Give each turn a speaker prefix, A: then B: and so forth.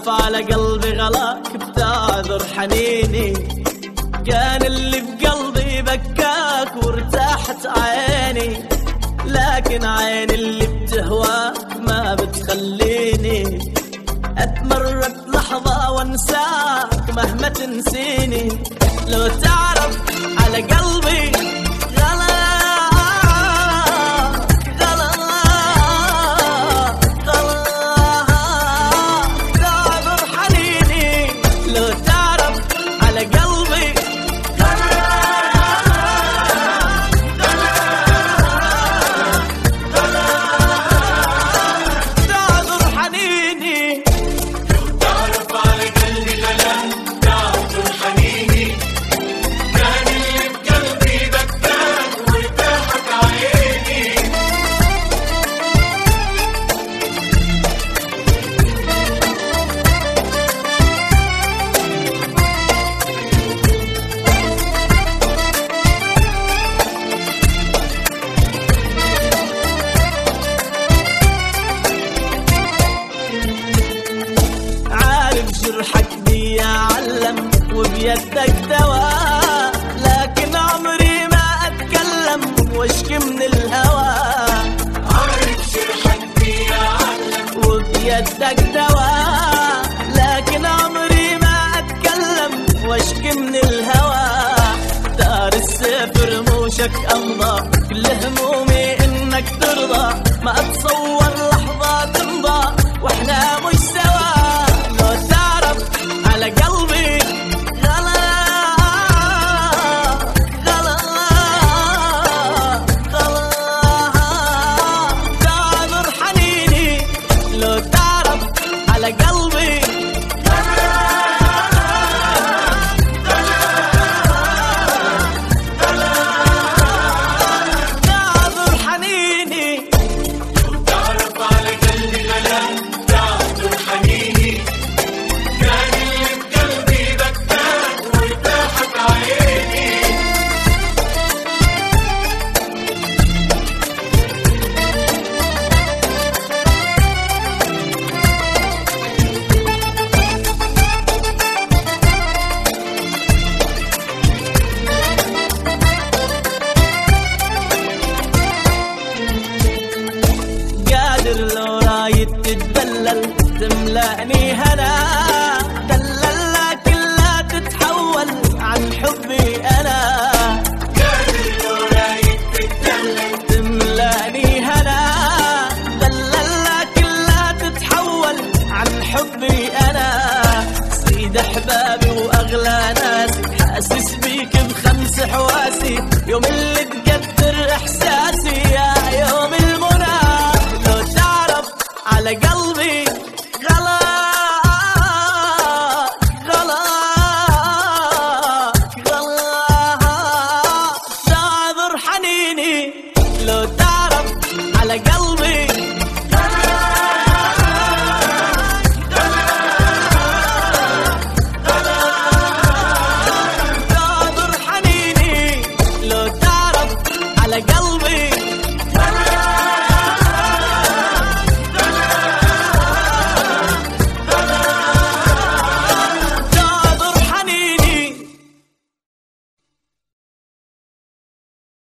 A: تعرف على قلبي غلاك بتعذر حنيني كان اللي بقلبي بكاك وارتاحت عيني لكن عين اللي بتهواك ما بتخليني اتمرد لحظة وانساك مهما تنسيني لو تعرف على قلبي غلا غلا غلا تعذر حنيني لو تعرف على قلبي تعذر حنيني
B: تعرف على قلبي غلام تعذر حنيني كان اللي بقلبي بكاك وارتاحت عيني
A: عارف جرحك دي علم وبيدك دواء لكن عمري ما اتكلم واشكي من الهوى
B: عارف جرحك دي علم
A: وبيدك دواء لكن عمري ما اتكلم واشكي من الهوى دار السيف رموشك امضى كل همومي انك ترضى ما اتصور لحظة تمضى واحنا مش سوا لو تعرف على قلبي غلا غلا غلا تعذر حنيني لو تعرف على قلبي تعذر حنيني
B: تعرف على قلبي غلام تعذر حنيني كان اللي بقلبي بكاك وارتاحت عيني
A: قادر لو رايد تتدلل تملأني هنا دلل لكن لا تتحول عن حبي انا
B: قادر لو رايد تتدلل
A: تملأني هنا دلل لكن لا تتحول عن حبي انا سيد احبابي واغلى ناسي حاسس بيك بخمس حواسي يوم اللي تقدر احساسي يا يوم المنى لو تعرف على قلبي غلا غلا غلا تعذر حنيني لو تعرف